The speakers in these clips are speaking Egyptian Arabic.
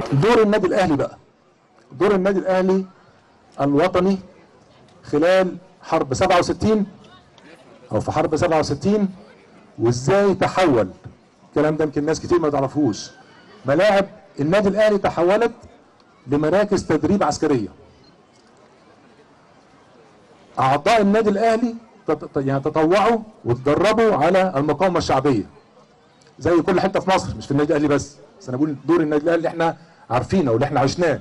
دور النادي الاهلي بقى دور النادي الاهلي الوطني خلال حرب 67 او في حرب 67 وازاي تحول الكلام ده يمكن ناس كتير ما تعرفوش ملاعب النادي الاهلي تحولت لمراكز تدريب عسكريه اعضاء النادي الاهلي تت- يعني تطوعوا وتدربوا على المقاومه الشعبيه زي كل حته في مصر مش في النادي الاهلي بس بس انا بقول دور النادي الاهلي اللي احنا عارفينه واللي احنا عشناه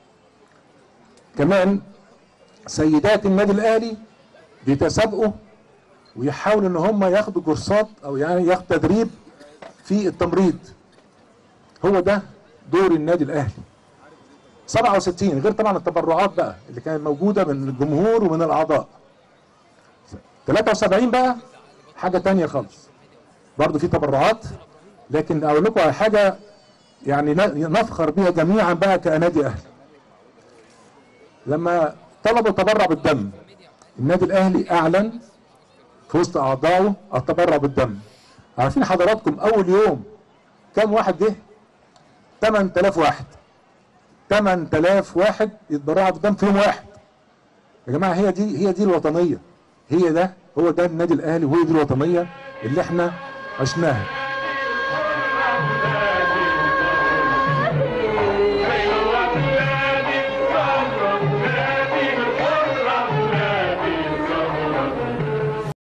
كمان سيدات النادي الاهلي بيتسابقوا ويحاولوا ان هم ياخدوا كورسات او يعني ياخدوا تدريب في التمريض هو ده دور النادي الاهلي 67 غير طبعا التبرعات بقى اللي كانت موجوده من الجمهور ومن الاعضاء 73 بقى حاجه تانية خالص برضو في تبرعات لكن اقول لكم على حاجه يعني ن- نفخر بيها جميعا بقى كنادي اهلي لما طلبوا التبرع بالدم النادي الاهلي اعلن في وسط اعضائه التبرع بالدم عارفين حضراتكم اول يوم كم واحد جه 8000 واحد 8000 واحد يتبرعوا بالدم في يوم واحد يا جماعه هي دي هي دي الوطنيه هي ده هو ده النادي الاهلي وهي دي الوطنيه اللي احنا عشناها